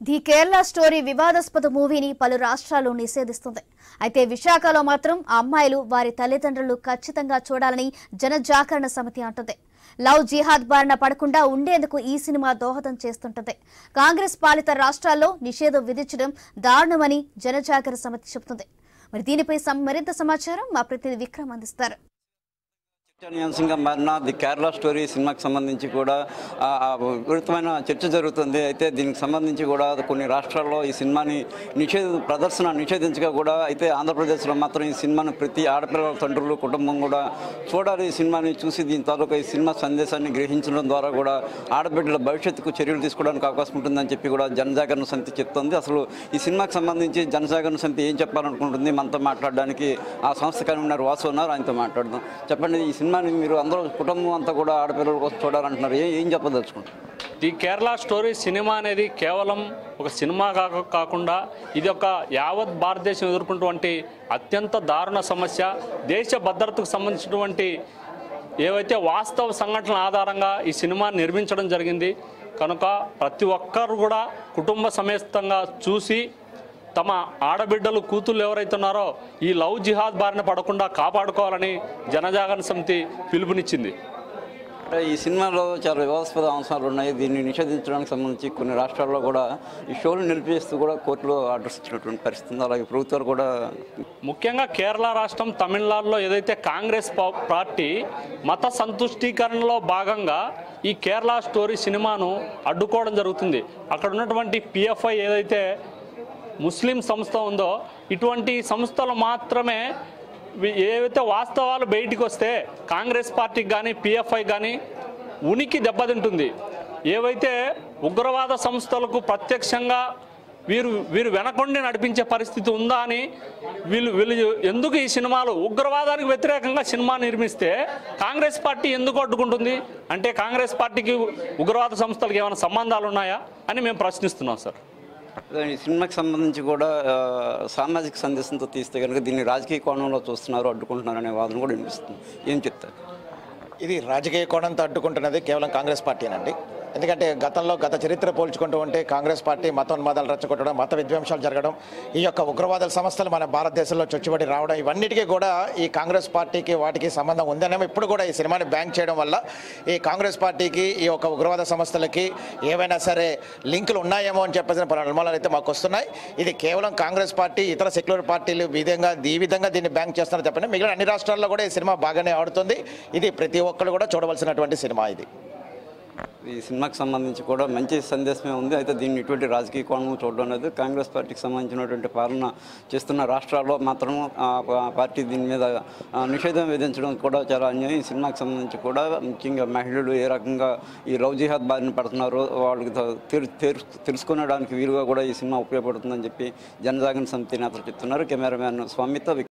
the Kerala story వివాదాస్పద మూవీని పలు రాష్ట్రాలు నిషేధిస్తుంది అయితే విశాఖలో మాత్రం ఆ అమ్మాయిలు వారి తల్లిదండ్రులు ఖచ్చితంగా చూడాలని జనజాగరణ సమితి అంటుంది లవ్ జిహాద్ బారిన పడకుండా ఉండేందుకు ఈ సినిమా దోహదం చేస్తుంటుంది కాంగ్రెస్ పాలిత రాష్ట్రాల్లో నిషేధం విధించడం దారుణమని జనజాగరణ సమితి చెబుతుంది మరి దీనిపై సం- మరింత సమాచారం మా ప్రతినిధి విక్రమ్ అందిస్తారు చర్చనీయాంశంగా మారిన ది కేరళ స్టోరీ సినిమాకి సంబంధించి కూడా ఆ, ఆ, విపరీతమైన చర్చ జరుగుతుంది అయితే దీనికి సంబంధించి కూడా కొన్ని రాష్ట్రాల్లో ఈ సినిమాని నిషేధ ప్రదర్శన నిషేధించగా కూడా అయితే ఆంధ్రప్రదేశ్లో మాత్రం ఈ సినిమాను ప్రతి ఆడపిల్లల తండ్రులు కుటుంబం కూడా చూడాలి ఈ సినిమాని చూసి దీని తాలూకా ఈ సినిమా సందేశాన్ని గ్రహించడం ద్వారా కూడా ఆడబిడ్డల భవిష్యత్తుకు చర్యలు తీసుకోవడానికి అవకాశం ఉంటుందని చెప్పి కూడా జనజాగరణ సమితి చెప్తోంది అసలు ఈ సినిమాకి సంబంధించి జనజాగరణ సమితి ఏం చెప్పాలనుకుంటుంది మనతో మాట్లాడడానికి ఆ సంస్థ కన్వీనర్ వాసు ఉన్నారు ఆయనతో మాట్లాడదాం చెప్పండి ఈ సినిమాని మీరు అందరూ కుటుంబం అంతా కూడా ఆడపిల్లల కోసం చూడాలంటున్నారు ఏం ఏం చెప్పదలుచుకుంటారు ది కేరళ స్టోరీ సినిమా అనేది కేవలం ఒక సినిమా కాక కాకుండా ఇది ఒక యావత్ భారతదేశం ఎదుర్కొన్నటువంటి అత్యంత దారుణ సమస్య దేశ భద్రతకు సంబంధించినటువంటి ఏవైతే వాస్తవ సంఘటనల ఆధారంగా ఈ సినిమా నిర్మించడం జరిగింది కనుక ప్రతి ఒక్కరు కూడా కుటుంబ సమేతంగా చూసి తమ ఆడబిడ్డలు కూతుళ్ళు ఎవరైతే ఉన్నారో ఈ లవ్ జిహాద్ బారిన పడకుండా కాపాడుకోవాలని జనజాగరణ సమితి పిలుపునిచ్చింది అంటే ఈ సినిమాలో చాలా వివాదాస్పద అంశాలు ఉన్నాయి దీన్ని నిషేధించడానికి సంబంధించి కొన్ని రాష్ట్రాల్లో కూడా ఈ షోలు నిలిపేస్తూ కూడా కోర్టులో ఆర్డర్స్ ఇచ్చినటువంటి పరిస్థితి ఉంది అలాగే ప్రభుత్వాలు కూడా ముఖ్యంగా కేరళ రాష్ట్రం తమిళనాడులో ఏదైతే కాంగ్రెస్ పా- పార్టీ మత సంతుష్టీకరణలో భాగంగా ఈ కేరళ స్టోరీ సినిమాను అడ్డుకోవడం జరుగుతుంది అక్కడ ఉన్నటువంటి పిఎఫ్ఐ ఏదైతే ముస్లిం సంస్థ ఉందో ఇటువంటి సంస్థలు మాత్రమే వి- ఏవైతే వాస్తవాలు బయటికి వస్తే కాంగ్రెస్ పార్టీకి కానీ పిఎఫ్ఐ కానీ ఉనికి దెబ్బతింటుంది ఏవైతే ఉగ్రవాద సంస్థలకు ప్రత్యక్షంగా వీరు వీరు వెనకొండి నడిపించే పరిస్థితి ఉందా అని వీళ్ళు వీళ్ళు ఎందుకు ఈ సినిమాలు ఉగ్రవాదానికి వ్యతిరేకంగా సినిమా నిర్మిస్తే కాంగ్రెస్ పార్టీ ఎందుకు అడ్డుకుంటుంది అంటే కాంగ్రెస్ పార్టీకి ఉగ్రవాద సంస్థలకు ఏమైనా సంబంధాలు ఉన్నాయా అని మేము ప్రశ్నిస్తున్నాం సార్ ఈ సినిమాకి సంబంధించి కూడా ఆ, సామాజిక సందేశంతో తీస్తే కనుక దీన్ని రాజకీయ కోణంలో చూస్తున్నారు అడ్డుకుంటున్నారు అనే వాదన కూడా వినిపిస్తుంది ఏం చెప్తారు ఇది రాజకీయ కోణంతో అడ్డుకుంటున్నది కేవలం కాంగ్రెస్ పార్టీనండి ఎందుకంటే గతంలో గత చరిత్ర పోల్చుకుంటూ ఉంటే కాంగ్రెస్ పార్టీ మతోన్మాదాలు రెచ్చగొట్టడం మత విధ్వంసాలు జరగడం ఈ యొక్క ఉగ్రవాదాల సమస్యలు మన భారతదేశంలో చొచ్చుబడి రావడం ఇవన్నిటికీ కూడా ఈ కాంగ్రెస్ పార్టీకి వాటికి సంబంధం ఉందనేమో ఇప్పుడు కూడా ఈ సినిమాని బ్యాంక్ చేయడం వల్ల ఈ కాంగ్రెస్ పార్టీకి ఈ యొక్క ఉగ్రవాద సంస్థలకి ఏవైనా సరే లింకులు ఉన్నాయేమో అని చెప్పేసిన పలు అనుమానాలు అయితే మాకు వస్తున్నాయి ఇది కేవలం కాంగ్రెస్ పార్టీ ఇతర సెక్యులర్ పార్టీలు ఈ విధంగా ఈ విధంగా దీన్ని బ్యాంక్ చేస్తున్నారు చెప్పండి మిగిలిన అన్ని రాష్ట్రాల్లో కూడా ఈ సినిమా బాగానే ఆడుతుంది ఇది ప్రతి ఒక్కరు కూడా చూడవలసినటువంటి సినిమా ఇది ఈ సినిమాకి సంబంధించి కూడా మంచి సందేశమే ఉంది అయితే దీన్ని ఇటువంటి రాజకీయ కోణం చూడడం లేదు కాంగ్రెస్ పార్టీకి సంబంధించినటువంటి పాలన చేస్తున్న రాష్ట్రాల్లో మాత్రం ఆ ఆ పార్టీ దీని మీద ఆ, నిషేధం విధించడం కూడా చాలా అన్యాయం ఈ సినిమాకి సంబంధించి కూడా ముఖ్యంగా మహిళలు ఏ రకంగా ఈ లవ్ జిహాద్ బారిన పడుతున్నారో వాళ్ళకి తెలు- తెలు- తెలు- తెలుసుకునడానికి వీలుగా కూడా ఈ సినిమా ఉపయోగపడుతుందని చెప్పి జనజాగరణ సమితి నేతలు చెప్తున్నారు కెమెరామ్యాన్ స్వామితో